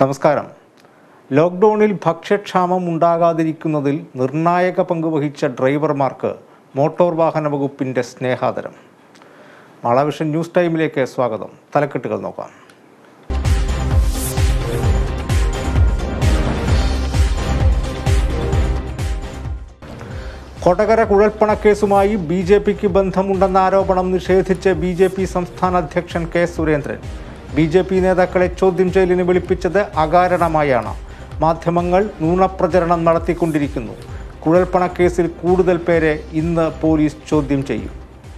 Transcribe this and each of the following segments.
നമസ്കാരം ലോക്ക്ഡൗണിൽ ഭക്ഷ്യക്ഷാമം ഉണ്ടാകാതിരിക്കുന്നതിൽ നിർണായക പങ്ക് വഹിച്ച ഡ്രൈവർമാർക്ക് മോട്ടോർ വാഹന വകുപ്പിൻ്റെ സ്നേഹാദരം മാളവിഷൻ ന്യൂസ് ടൈമിലേക്ക് സ്വാഗതം തലക്കെട്ടുകൾ നോക്കാം കൊടകര കുഴൽപ്പണക്കേസുമായി ബി ജെ പിക്ക് ബന്ധമുണ്ടെന്ന ആരോപണം നിഷേധിച്ച് ബി ജെ പി സംസ്ഥാന അധ്യക്ഷൻ K Surendran B J P നേതാക്കളെ ചോദ്യം ചെയ്യലിന് വിളിപ്പിച്ചത് അകാരണമായാണ് മാധ്യമങ്ങൾ നുണപ്രചരണം നടത്തിക്കൊണ്ടിരിക്കുന്നു കുഴൽപ്പണക്കേസിൽ കൂടുതൽ പേരെ ഇന്ന് പോലീസ് ചോദ്യം ചെയ്യും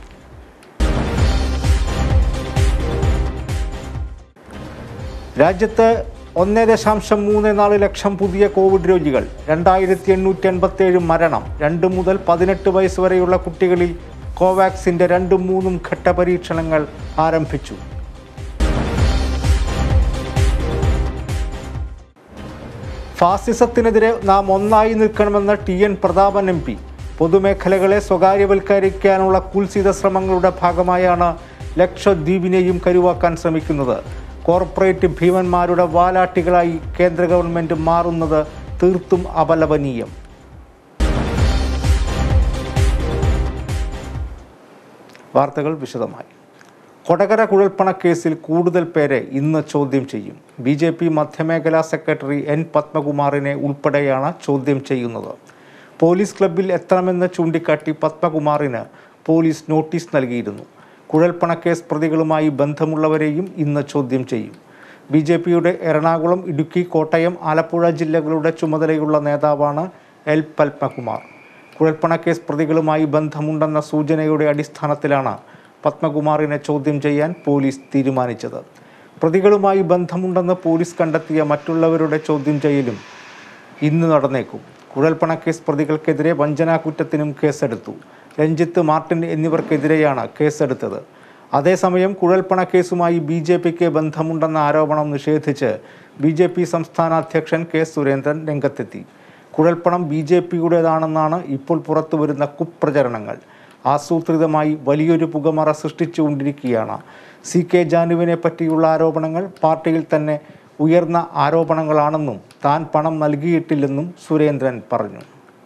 രാജ്യത്ത് ഒന്ന് ദശാംശം മൂന്ന് നാല് ലക്ഷം പുതിയ കോവിഡ് രോഗികൾ രണ്ടായിരത്തി എണ്ണൂറ്റി എൺപത്തേഴ് മരണം രണ്ട് മുതൽ പതിനെട്ട് വയസ്സ് വരെയുള്ള കുട്ടികളിൽ കോവാക്സിൻ്റെ രണ്ടും മൂന്നും ഘട്ട പരീക്ഷണങ്ങൾ ആരംഭിച്ചു ഫാസിസത്തിനെതിരെ നാം ഒന്നായി നിൽക്കണമെന്ന് T N Prathapan M P പൊതുമേഖലകളെ സ്വകാര്യവൽക്കരിക്കാനുള്ള കുൽസിത ശ്രമങ്ങളുടെ ഭാഗമായാണ് ലക്ഷദ്വീപിനെയും കരുവാക്കാൻ ശ്രമിക്കുന്നത് കോർപ്പറേറ്റ് ഭീമന്മാരുടെ വാലാട്ടികളായി കേന്ദ്ര ഗവൺമെൻറ് മാറുന്നത് തീർത്തും അപലപനീയം വാർത്തകൾ വിശദമായി കൊടകര കുഴൽപ്പണക്കേസിൽ കൂടുതൽ പേരെ ഇന്ന് ചോദ്യം ചെയ്യും ബി ജെ പി മധ്യമേഖലാ സെക്രട്ടറി എൻ പത്മകുമാറിനെ ഉൾപ്പെടെയാണ് ചോദ്യം ചെയ്യുന്നത് പോലീസ് ക്ലബ്ബിൽ എത്തണമെന്ന് ചൂണ്ടിക്കാട്ടി പത്മകുമാറിന് പോലീസ് നോട്ടീസ് നൽകിയിരുന്നു കുഴൽപ്പണക്കേസ് പ്രതികളുമായി ബന്ധമുള്ളവരെയും ഇന്ന് ചോദ്യം ചെയ്യും ബി ജെ പിയുടെ എറണാകുളം ഇടുക്കി കോട്ടയം ആലപ്പുഴ ജില്ലകളുടെ ചുമതലയുള്ള നേതാവാണ് എൽ പത്മകുമാർ കുഴൽപ്പണക്കേസ് പ്രതികളുമായി ബന്ധമുണ്ടെന്ന സൂചനയുടെ അടിസ്ഥാനത്തിലാണ് പത്മകുമാറിനെ ചോദ്യം ചെയ്യാൻ പോലീസ് തീരുമാനിച്ചത് പ്രതികളുമായി ബന്ധമുണ്ടെന്ന് പോലീസ് കണ്ടെത്തിയ മറ്റുള്ളവരുടെ ചോദ്യം ചെയ്യലും ഇന്ന് നടന്നേക്കും കുഴൽപ്പണക്കേസ് പ്രതികൾക്കെതിരെ വഞ്ചനാ കുറ്റത്തിനും കേസെടുത്തു രഞ്ജിത്ത് മാർട്ടിൻ എന്നിവർക്കെതിരെയാണ് കേസെടുത്തത് അതേസമയം കുഴൽപ്പണക്കേസുമായി ബി ജെ പിക്ക് ബന്ധമുണ്ടെന്ന ആരോപണം നിഷേധിച്ച് ബി ജെ പി സംസ്ഥാന അധ്യക്ഷൻ കെ സുരേന്ദ്രൻ രംഗത്തെത്തി കുഴൽപ്പണം ബി ജെ പിയുടേതാണെന്നാണ് ഇപ്പോൾ പുറത്തുവരുന്ന കുപ്രചരണങ്ങൾ ആസൂത്രിതമായി വലിയൊരു പുകമറ സൃഷ്ടിച്ചുകൊണ്ടിരിക്കുകയാണ് സി കെ ജാനുവിനെ പറ്റിയുള്ള ആരോപണങ്ങൾ പാർട്ടിയിൽ തന്നെ ഉയർന്ന ആരോപണങ്ങളാണെന്നും താൻ പണം നൽകിയിട്ടില്ലെന്നും സുരേന്ദ്രൻ പറഞ്ഞു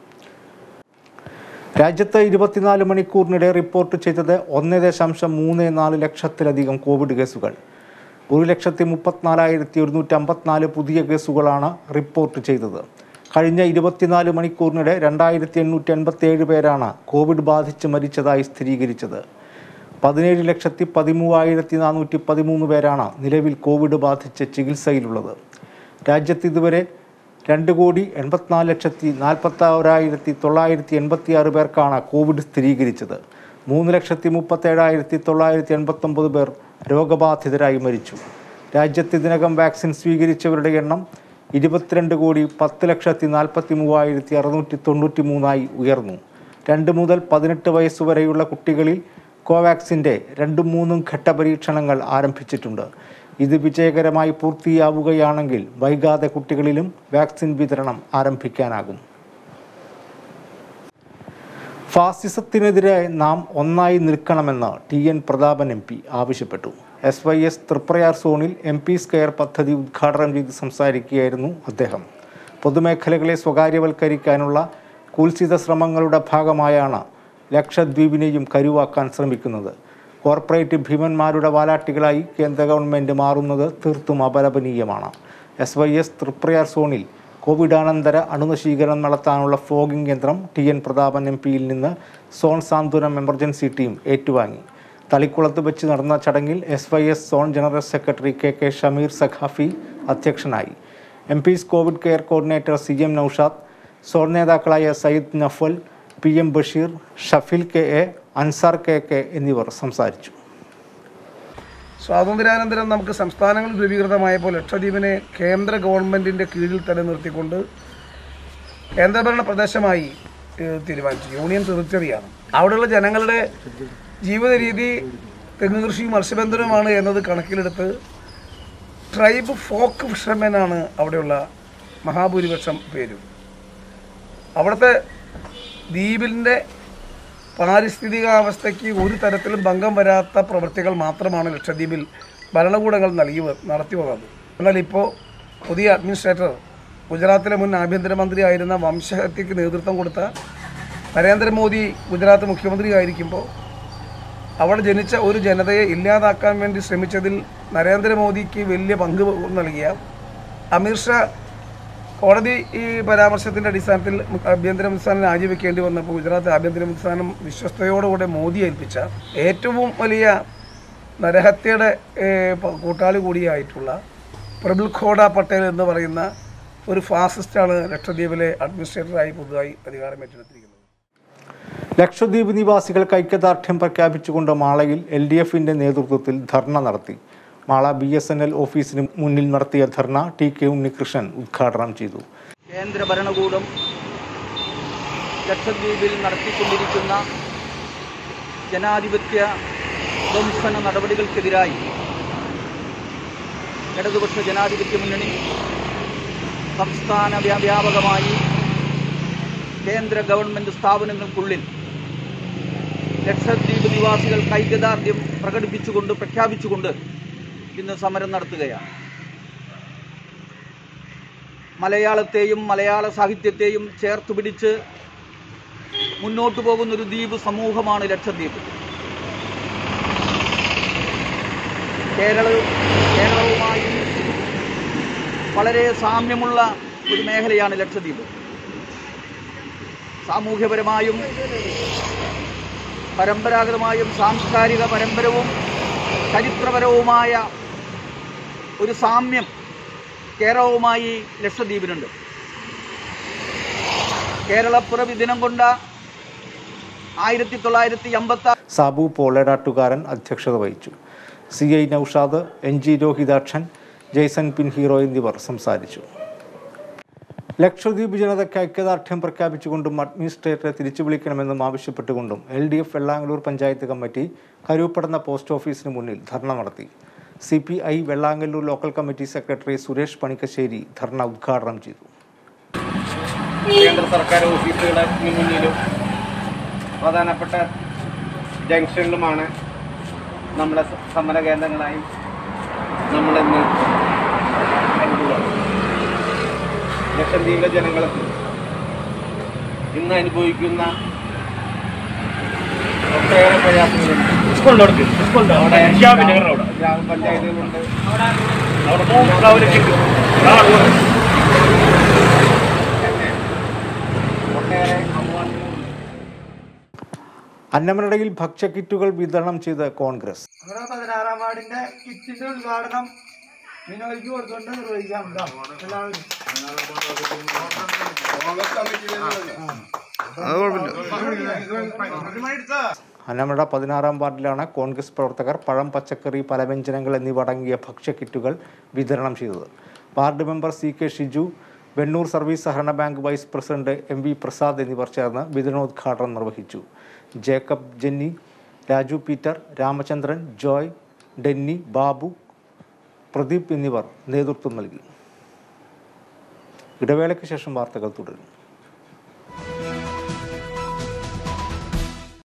രാജ്യത്ത് ഇരുപത്തിനാല് മണിക്കൂറിനിടെ റിപ്പോർട്ട് ചെയ്തത് ഒന്ന് ദശാംശം മൂന്ന് നാല് ലക്ഷത്തിലധികം കോവിഡ് കേസുകൾ ഒരു ലക്ഷത്തി മുപ്പത്തിനാലായിരത്തി ഒരുന്നൂറ്റി അമ്പത്തിനാല് പുതിയ കേസുകളാണ് റിപ്പോർട്ട് ചെയ്തത് കഴിഞ്ഞ ഇരുപത്തിനാല് മണിക്കൂറിനിടെ രണ്ടായിരത്തി എണ്ണൂറ്റി എൺപത്തി ഏഴ് പേരാണ് കോവിഡ് ബാധിച്ച് മരിച്ചതായി സ്ഥിരീകരിച്ചത് പതിനേഴ് ലക്ഷത്തി പതിമൂവായിരത്തി നാനൂറ്റി പതിമൂന്ന് പേരാണ് നിലവിൽ കോവിഡ് ബാധിച്ച് ചികിത്സയിലുള്ളത് രാജ്യത്ത് ഇതുവരെ രണ്ട് കോടി എൺപത്തിനാല് ലക്ഷത്തി നാൽപ്പത്താറായിരത്തി തൊള്ളായിരത്തി എൺപത്തി ആറ് പേർക്കാണ് കോവിഡ് സ്ഥിരീകരിച്ചത് മൂന്ന് ലക്ഷത്തി മുപ്പത്തേഴായിരത്തി തൊള്ളായിരത്തി എൺപത്തൊമ്പത് പേർ രോഗബാധിതരായി മരിച്ചു രാജ്യത്ത് ഇതിനകം വാക്സിൻ സ്വീകരിച്ചവരുടെ എണ്ണം ഇരുപത്തിരണ്ട് കോടി പത്ത് ലക്ഷത്തി നാൽപ്പത്തി മൂവായിരത്തി അറുന്നൂറ്റി തൊണ്ണൂറ്റി മൂന്നായി ഉയർന്നു രണ്ട് മുതൽ പതിനെട്ട് വയസ്സ് വരെയുള്ള കുട്ടികളിൽ കോവാക്സിൻ്റെ രണ്ടും മൂന്നും ഘട്ട പരീക്ഷണങ്ങൾ ആരംഭിച്ചിട്ടുണ്ട് ഇത് വിജയകരമായി പൂർത്തിയാവുകയാണെങ്കിൽ വൈകാതെ കുട്ടികളിലും വാക്സിൻ വിതരണം ആരംഭിക്കാനാകും ഫാസിസത്തിനെതിരെ നാം ഒന്നായി നിൽക്കണമെന്ന് T N Prathapan M P ആവശ്യപ്പെട്ടു എസ് വൈ എസ് തൃപ്രയാർ സോണിൽ എം പി സ്കെയർ പദ്ധതി ഉദ്ഘാടനം ചെയ്ത് സംസാരിക്കുകയായിരുന്നു അദ്ദേഹം പൊതുമേഖലകളെ സ്വകാര്യവൽക്കരിക്കാനുള്ള കുൽസിത ശ്രമങ്ങളുടെ ഭാഗമായാണ് ലക്ഷദ്വീപിനെയും കരുവാക്കാൻ ശ്രമിക്കുന്നത് കോർപ്പറേറ്റ് ഭീമന്മാരുടെ വാലാട്ടികളായി കേന്ദ്ര ഗവൺമെൻറ് മാറുന്നത് തീർത്തും അപലപനീയമാണ് എസ് വൈ എസ് തൃപ്രയാർ സോണിൽ കോവിഡാനന്തര അണുനശീകരണം നടത്താനുള്ള ഫോഗിംഗ് യന്ത്രം ടി എൻ പ്രതാപൻ എം പിയിൽ നിന്ന് സോൺ സാന്ത്വനം എമർജൻസി ടീം ഏറ്റുവാങ്ങി തളിക്കുളത്ത് വെച്ച് നടന്ന ചടങ്ങിൽ S Y S zone general secretary K K Shameer Saqafi അധ്യക്ഷനായി M peace covid care coordinator C M Naushad zone നേതാക്കളായ Sayyid Nafal P M Basheer Shafeel K A Ansar K K എന്നിവർ സംസാരിച്ചു സ്വാതന്ത്ര്യാനന്തരം നമുക്ക് സംസ്ഥാനങ്ങൾ രൂപീകൃതമായപ്പോൾ ലക്ഷദ്വീപിനെ കേന്ദ്ര ഗവൺമെൻറ്റിൻ്റെ കീഴിൽ തന്നെ നിർത്തിക്കൊണ്ട് കേന്ദ്രഭരണ പ്രദേശമായി ഏഹ്, തീരുമാനിച്ചു യൂണിയൻ ടെറിറ്ററിയാണ് അവിടെയുള്ള ജനങ്ങളുടെ ജീവിത രീതി തെങ്ങ് കൃഷിയും മത്സ്യബന്ധനവുമാണ് എന്നത് കണക്കിലെടുത്ത് ട്രൈബ് ഫോക്ക് ഫിഷർമെനാണ് അവിടെയുള്ള മഹാഭൂരിപക്ഷം പേരും അവിടുത്തെ ദ്വീപിൻ്റെ പാരിസ്ഥിതികാവസ്ഥയ്ക്ക് ഒരു തരത്തിലും ഭംഗം വരാത്ത പ്രവൃത്തികൾ മാത്രമാണ് ലക്ഷദ്വീപിൽ ഭരണകൂടങ്ങൾ നൽകി വ- നടത്തി വന്നത് എന്നാൽ ഇപ്പോൾ പുതിയ അഡ്മിനിസ്ട്രേറ്റർ ഗുജറാത്തിലെ മുൻ ആഭ്യന്തരമന്ത്രിയായിരുന്ന വംശഹത്യക്ക് നേതൃത്വം കൊടുത്ത നരേന്ദ്രമോദി ഗുജറാത്ത് മുഖ്യമന്ത്രി ആയിരിക്കുമ്പോൾ അവിടെ ജനിച്ച ഒരു ജനതയെ ഇല്ലാതാക്കാൻ വേണ്ടി ശ്രമിച്ചതിൽ നരേന്ദ്രമോദിക്ക് വലിയ പങ്ക് നൽകിയ അമീർഷാ കോടതി ഈ പരാമർശത്തിൻ്റെ അടിസ്ഥാനത്തിൽ ആഭ്യന്തര സംസ്ഥാനം രാജിവെക്കേണ്ടി വന്നപ്പോൾ ഗുജറാത്ത് ആഭ്യന്തര സംസ്ഥാനം വിശ്വസ്തയോടുകൂടെ മോദി ഏൽപ്പിച്ച ഏറ്റവും വലിയ നരഹത്യയുടെ ഏഹ്, പ- കൂട്ടാളി കൂടിയായിട്ടുള്ള പ്രബുൽ ഖോഡ പട്ടേൽ എന്ന് പറയുന്ന ഒരു ഫാസിസ്റ്റാണ് ലക്ഷദ്വീപിലെ അഡ്മിനിസ്ട്രേറ്ററായി പുതുതായി അധികാരം ഏറ്റെടുത്തിരിക്കുന്നത് ലക്ഷദ്വീപ് നിവാസികൾക്ക് ഐക്യദാർഢ്യം പ്രഖ്യാപിച്ചുകൊണ്ട് മാളയിൽ എൽ ഡി എഫിന്റെ നേതൃത്വത്തിൽ ധർണ നടത്തി Mala B S N L ഓഫീസിന് മുന്നിൽ നടത്തിയ ധർണ ടി കെ ഉണ്ണികൃഷ്ണൻ ഉദ്ഘാടനം ചെയ്തു കേന്ദ്ര ഭരണകൂടം ലക്ഷദ്വീപിൽ നടത്തിക്കൊണ്ടിരിക്കുന്ന ജനാധിപത്യ ധ്വംസന നടപടികൾക്കെതിരായി ഇടതുപക്ഷ ജനാധിപത്യ മുന്നണി സംസ്ഥാന വ്യാ- വ്യാപകമായി കേന്ദ്ര ഗവൺമെന്റ് സ്ഥാപനങ്ങൾക്കുള്ളിൽ ലക്ഷദ്വീപ് നിവാസികൾക്ക് ഐക്യദാർഢ്യം പ്രകടിപ്പിച്ചുകൊണ്ട് പ്രഖ്യാപിച്ചുകൊണ്ട് ഇന്ന് സമരം നടത്തുകയാണ് മലയാളത്തെയും മലയാള സാഹിത്യത്തെയും ചേർത്ത് പിടിച്ച് മുന്നോട്ട് പോകുന്ന ഒരു ദ്വീപ് സമൂഹമാണ് ലക്ഷദ്വീപ് കേരള കേരളവുമായി വളരെ സാമ്യമുള്ള ഒരു മേഖലയാണ് ലക്ഷദ്വീപ് സാമൂഹ്യപരമായും പരമ്പരാഗതമായും സാംസ്കാരിക പരമ്പരവും ചരിത്രപരവുമായ ഒരു സാമ്യം കേരളവുമായി ലക്ഷദ്വീപിനുണ്ട് കേരളപ്പിറവി ദിനം കൊണ്ട ആയിരത്തി തൊള്ളായിരത്തി അമ്പത്തി സാബു പോളേടാട്ടുകാരൻ അധ്യക്ഷത വഹിച്ചു C I Naushad N G Rohithakshan Jaison Pinheiro എന്നിവർ സംസാരിച്ചു ലക്ഷദ്വീപ് ജനതയ്ക്ക് ഐക്യദാർഢ്യം പ്രഖ്യാപിച്ചുകൊണ്ടും അഡ്മിനിസ്ട്രേറ്ററെ തിരിച്ചു വിളിക്കണമെന്നും ആവശ്യപ്പെട്ടുകൊണ്ടും L D F Vellangallur panchayat committee Karoopadanna post ഓഫീസിന് മുന്നിൽ ധർണ നടത്തി C P I Vellangallur local committee secretary Suresh Panikkassery dharna ഉദ്ഘാടനം ചെയ്തു കേന്ദ്ര സർക്കാർ ഓഫീസുകളുടെ മുന്നിലും പ്രധാനപ്പെട്ട ജംഗ്ഷനിലുമാണ് നമ്മുടെ സ- സമര കേന്ദ്രങ്ങളായി നമ്മളിന്ന് കരുതുക ലക്ഷദ്വീപിലെ ജനങ്ങൾക്ക് ഇന്ന് അനുഭവിക്കുന്ന ഒട്ടേറെ പ്രയാസങ്ങളുണ്ട് അവിടെ ഗ്രാമപഞ്ചായത്തുകളുണ്ട് ഒട്ടേറെ അവാർഡുകളുണ്ട് അന്നമനടയിൽ ഭക്ഷ്യക്കിറ്റുകൾ വിതരണം ചെയ്ത് കോൺഗ്രസ് നമ്മുടെ പതിനാറാം വാർഡിന്റെ കിറ്റിന്റെ ഉദ്ഘാടനം നിങ്ങൾക്ക് കൊടുത്തുകൊണ്ട് നിർവഹിക്കാം കേട്ടോ എല്ലാവരും അന്നമനട പതിനാറാം വാർഡിലാണ് കോൺഗ്രസ് പ്രവർത്തകർ പഴം പച്ചക്കറി പലവ്യഞ്ജനങ്ങൾ എന്നിവ അടങ്ങിയ ഭക്ഷ്യക്കിറ്റുകൾ വിതരണം ചെയ്തത് ward member C K Shiju Vennur service സഹകരണ bank vice president M V Prasad എന്നിവർ ചേർന്ന് വിതരണോദ്ഘാടനം നിർവഹിച്ചു Jacob Jenny Raju Peter Ramachandran Joy Denny Babu Pradeep എന്നിവർ നേതൃത്വം നൽകി ഇടവേളയ്ക്ക് ശേഷം വാർത്തകൾ തുടരും